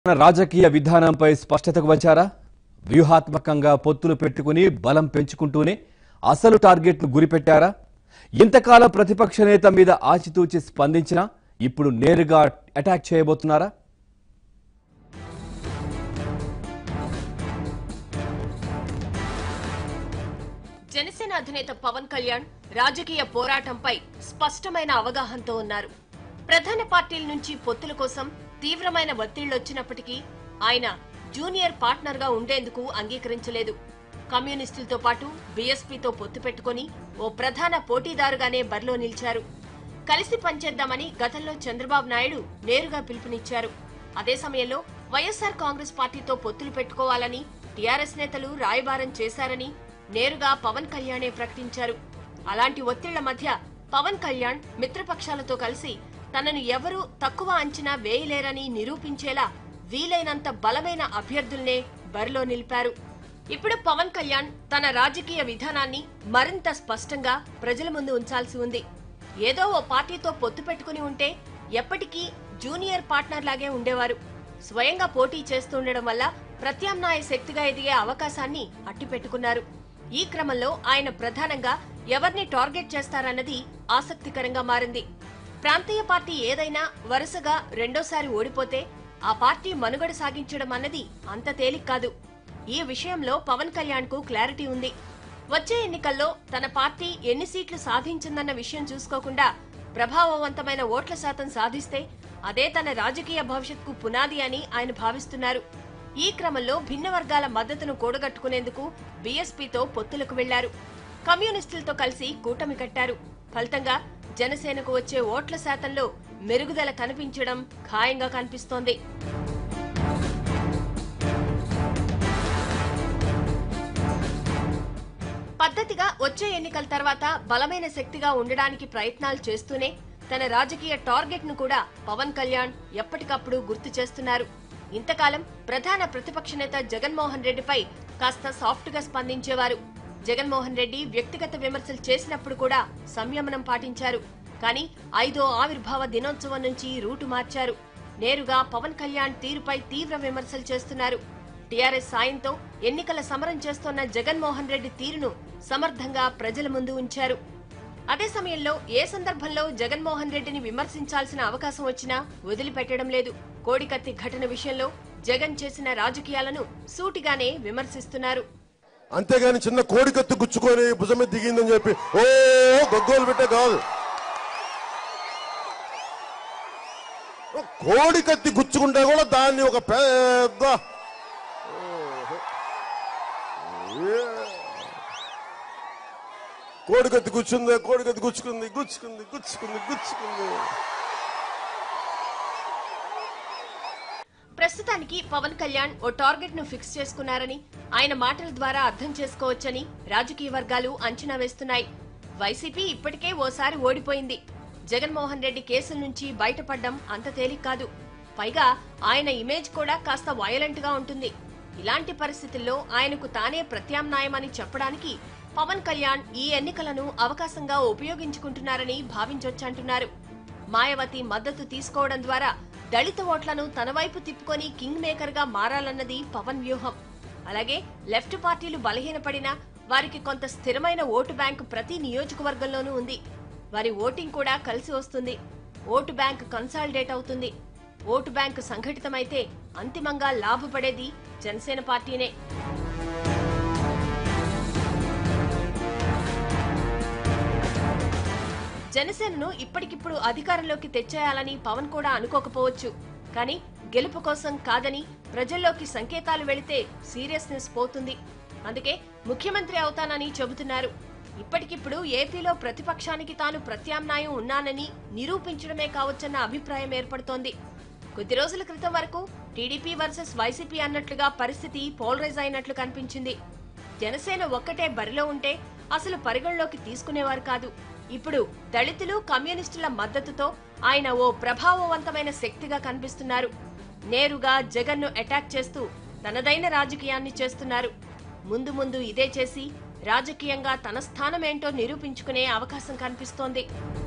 తన రాజకీయ విధానంపై స్పష్టతకు వచ్చారా వ్యూహాత్మకంగా పొత్తులు పెట్టుకుని బలం పెంచుకుంటూనే అసలు టార్గెట్ను గురిపెట్టారా ఇంతకాలం ప్రతిపక్ష నేత మీద ఆచితూచి స్పందించినా ఇప్పుడు నేరుగా అటాక్ చేయబోతున్నారా జనసేన అధినేత పవన్ కళ్యాణ్ రాజకీయ పోరాటంపై స్పష్టమైన అవగాహనతో ఉన్నారు ప్రధాన పార్టీల నుంచి పొత్తుల కోసం తీవ్రమైన ఒత్తిళ్లొచ్చినప్పటికీ ఆయన జూనియర్ పార్ట్నర్ గా ఉండేందుకు అంగీకరించలేదు కమ్యూనిస్టులతో పాటు బీఎస్పీతో పొత్తు పెట్టుకుని ఓ ప్రధాన పోటీదారుగానే బరిలో నిలిచారు కలిసి పనిచేద్దామని గతంలో చంద్రబాబు నాయుడు నేరుగా పిలుపునిచ్చారు అదే సమయంలో వైఎస్ఆర్ కాంగ్రెస్ పార్టీతో పొత్తులు పెట్టుకోవాలని టీఆర్ఎస్ నేతలు రాయబారం చేశారని నేరుగా పవన్ కళ్యాణే ప్రకటించారు అలాంటి ఒత్తిళ్ల మధ్య పవన్ కళ్యాణ్ మిత్రపక్షాలతో కలిసి తనను ఎవరూ తక్కువ అంచనా వేయలేరని నిరూపించేలా వీలైనంత బలమైన అభ్యర్థుల్నే బరిలో నిలిపారు ఇప్పుడు పవన్ కళ్యాణ్ తన రాజకీయ విధానాన్ని మరింత స్పష్టంగా ప్రజల ముందు ఉంచాల్సి ఉంది ఏదో ఓ పార్టీతో పొత్తు పెట్టుకుని ఉంటే ఎప్పటికీ జూనియర్ పార్ట్నర్ లాగే ఉండేవారు స్వయంగా పోటీ చేస్తుండడం వల్ల ప్రత్యామ్నాయ శక్తిగా ఎదిగే అవకాశాన్ని అట్టిపెట్టుకున్నారు ఈ క్రమంలో ఆయన ప్రధానంగా ఎవరిని టార్గెట్ చేస్తారన్నది ఆసక్తికరంగా మారింది ప్రాంతీయ పార్టీ ఏదైనా వరుసగా రెండోసారి ఓడిపోతే ఆ పార్టీ మనుగడ సాగించడం అన్నది అంత తేలిక కాదు ఈ విషయంలో పవన్ కళ్యాణ్ కు క్లారిటీ ఉంది వచ్చే ఎన్నికల్లో తన పార్టీ ఎన్ని సీట్లు సాధించిందన్న విషయం చూసుకోకుండా ప్రభావవంతమైన ఓట్ల శాతం సాధిస్తే అదే తన రాజకీయ భవిష్యత్కు పునాది అని ఆయన భావిస్తున్నారు ఈ క్రమంలో భిన్న వర్గాల మద్దతును కూడగట్టుకునేందుకు బీఎస్పీతో పొత్తులకు వెళ్లారు కమ్యూనిస్టులతో కలిసి కూటమి కట్టారు ఫలితంగా జనసేనకు వచ్చే ఓట్ల శాతంలో మెరుగుదల కనిపించడం ఖాయంగా కనిపిస్తోంది పద్ధతిగా వచ్చే ఎన్నికల తర్వాత బలమైన శక్తిగా ఉండడానికి ప్రయత్నాలు చేస్తూనే తన రాజకీయ టార్గెట్ ను కూడా పవన్ కళ్యాణ్ ఎప్పటికప్పుడు గుర్తు చేస్తున్నారు ఇంతకాలం ప్రధాన ప్రతిపక్ష నేత జగన్మోహన్ రెడ్డిపై కాస్త సాఫ్ట్ గా స్పందించేవారు జగన్మోహన్ రెడ్డి వ్యక్తిగత విమర్శలు చేసినప్పుడు కూడా సంయమనం పాటించారు కానీ ఐదో ఆవిర్భావ దినోత్సవం నుంచి రూటు మార్చారు నేరుగా పవన్ కళ్యాణ్ తీరుపై తీవ్ర విమర్శలు చేస్తున్నారు టీఆర్ఎస్ సాయంతో ఎన్నికల సమరం చేస్తోన్న జగన్మోహన్ రెడ్డి తీరును సమర్థంగా ప్రజల ముందు ఉంచారు అదే సమయంలో ఏ సందర్భంలో జగన్మోహన్ రెడ్డిని విమర్శించాల్సిన అవకాశం వచ్చినా వదిలిపెట్టడం లేదు కోడికత్తి ఘటన విషయంలో జగన్ చేసిన రాజకీయాలను సూటిగానే విమర్శిస్తున్నారు అంతేగాని చిన్న కోడి కత్తి గుచ్చుకొని భుజం మీద దిగిందని చెప్పి ఓ గగ్గోలు పెట్టే కాదు కోడి కత్తి గుచ్చుకుంటే కూడా దాన్ని ఒక పెద్ద ఏ. కోడి కత్తి గుచ్చుంది కోడి కత్తి గుచ్చుకుంది గుచ్చుకుంది గుచ్చుకుంది గుచ్చుకుంది ప్రస్తుతానికి పవన్ కళ్యాణ్ ఓ టార్గెట్ ను ఫిక్స్ చేసుకున్నారని ఆయన మాటల ద్వారా అర్థం చేసుకోవచ్చని రాజకీయ వర్గాలు అంచనా వేస్తున్నాయి వైసీపీ ఇప్పటికే ఓసారి ఓడిపోయింది జగన్మోహన్ రెడ్డి కేసుల నుంచి బయటపడ్డం అంత తేలిక కాదు పైగా ఆయన ఇమేజ్ కూడా కాస్త వయలెంట్ గా ఉంటుంది ఇలాంటి పరిస్థితుల్లో ఆయనకు తానే ప్రత్యామ్నాయమని చెప్పడానికి పవన్ కళ్యాణ్ ఈ ఎన్నికలను అవకాశంగా ఉపయోగించుకుంటున్నారని భావించొచ్చంటున్నారు మాయావతి మద్దతు తీసుకోవడం ద్వారా దళిత ఓట్లను తన వైపు తిప్పుకొని కింగ్ మేకర్ గా మారాలన్నది పవన్ వ్యూహం అలాగే లెఫ్ట్ పార్టీలు బలహీనపడినా వారికి కొంత స్థిరమైన ఓటు బ్యాంక్ ప్రతి నియోజకవర్గంలోనూ ఉంది వారి ఓటింగ్ కూడా కలిసి వస్తుంది ఓటు బ్యాంక్ కన్సాలిడేట్ అవుతుంది ఓటు బ్యాంక్ సంఘటితమైతే అంతిమంగా లాభపడేది జనసేన పార్టీనే జనసేనను ఇప్పటికిప్పుడు అధికారంలోకి తెచ్చేయాలని పవన్ కూడా అనుకోకపోవచ్చు కానీ గెలుపు కోసం కాదని ప్రజల్లోకి సంకేతాలు వెళితే సీరియస్నెస్ పోతుంది అందుకే ముఖ్యమంత్రి అవుతానని చెబుతున్నారు ఇప్పటికిప్పుడు ఏపీలో ప్రతిపక్షానికి తాను ప్రత్యామ్నాయం ఉన్నానని నిరూపించడమే కావచ్చన్న అభిప్రాయం ఏర్పడుతోంది కొద్ది రోజుల క్రితం వరకు టీడీపీ వర్సెస్ వైసీపీ అన్నట్లుగా పరిస్థితి పోలరైజ్ అయినట్లు కనిపించింది జనసేన ఒక్కటే బరిలో ఉంటే అసలు పరిగణలోకి తీసుకునేవారు కాదు ఇప్పుడు దళితులు కమ్యూనిస్టుల మద్దతుతో ఆయన ఓ ప్రభావవంతమైన శక్తిగా కనిపిస్తున్నారు నేరుగా జగన్ను అటాక్ చేస్తూ తనదైన రాజకీయాన్ని చేస్తున్నారు ముందు ముందు ఇదే చేసి రాజకీయంగా తన స్థానమేంటో నిరూపించుకునే అవకాశం కనిపిస్తోంది